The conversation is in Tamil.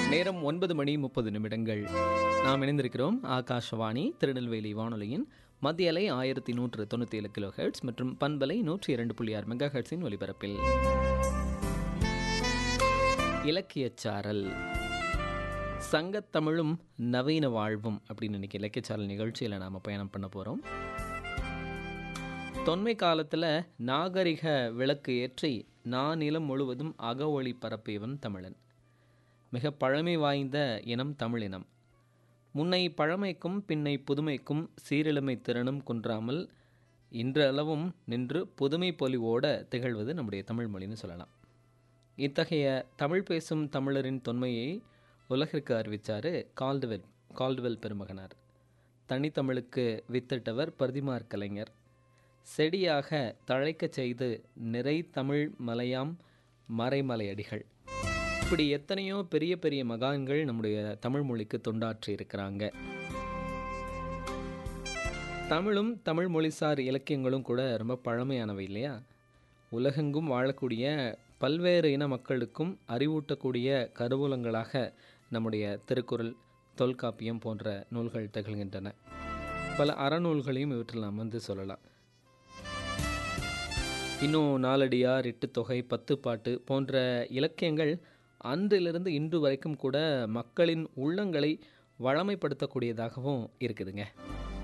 நேரம் ஒன்பது மணி முப்பது நிமிடங்கள் நாம் இணைந்திருக்கிறோம் ஆகாஷவாணி திருநெல்வேலி வானொலியின் மத்திய அலை ஆயிரத்தி நூற்று தொண்ணூற்றி ஏழு கிலோ ஹெர்ட்ஸ் மற்றும் பண்பலை நூற்றி இரண்டு புள்ளி ஆறு மெகா ஹெர்ட்ஸின் ஒலிபரப்பில் இலக்கியச்சாரல் சங்கத்தமிழும் நவீன வாழ்வும் அப்படின்னு இன்னைக்கு இலக்கியச்சாரல் நிகழ்ச்சியில் நாம் பயணம் பண்ண போகிறோம் தொன்மை காலத்தில் நாகரிக விளக்கு ஏற்றி நானிலம் முழுவதும் அகவொளி பரப்பியவன் தமிழன் மிக பழமை வாய்ந்த இனம் தமிழினம் முன்னை பழமைக்கும் பின்னை புதுமைக்கும் சீரிழமை திறனும் குன்றாமல் இன்றளவும் நின்று புதுமை பொலிவோட திகழ்வது நம்முடைய தமிழ் மொழின்னு சொல்லலாம் இத்தகைய தமிழ் பேசும் தமிழரின் தொன்மையை உலகிற்கு அறிவித்தார் கால்டுவெல் கால்டுவெல் பெருமகனார் தனித்தமிழுக்கு வித்திட்டவர் பிரதிமார் கலைஞர் செடியாக தழைக்கச் செய்து நிறை தமிழ் மலையாம் மறைமலையடிகள் இப்படி எத்தனையோ பெரிய பெரிய மகான்கள் நம்முடைய தமிழ் மொழிக்கு தொண்டாற்றி இருக்கிறாங்க தமிழும் தமிழ் மொழிசார் இலக்கியங்களும் கூட ரொம்ப பழமையானவை இல்லையா உலகெங்கும் வாழக்கூடிய பல்வேறு இன மக்களுக்கும் அறிவூட்டக்கூடிய கருவூலங்களாக நம்முடைய திருக்குறள் தொல்காப்பியம் போன்ற நூல்கள் திகழ்கின்றன பல அறநூல்களையும் இவற்றில் நாம் வந்து சொல்லலாம் இன்னும் நாலடியார் எட்டு தொகை பத்து பாட்டு போன்ற இலக்கியங்கள் அன்றிலிருந்து இன்று வரைக்கும் கூட மக்களின் உள்ளங்களை வளமைப்படுத்தக்கூடியதாகவும் இருக்குதுங்க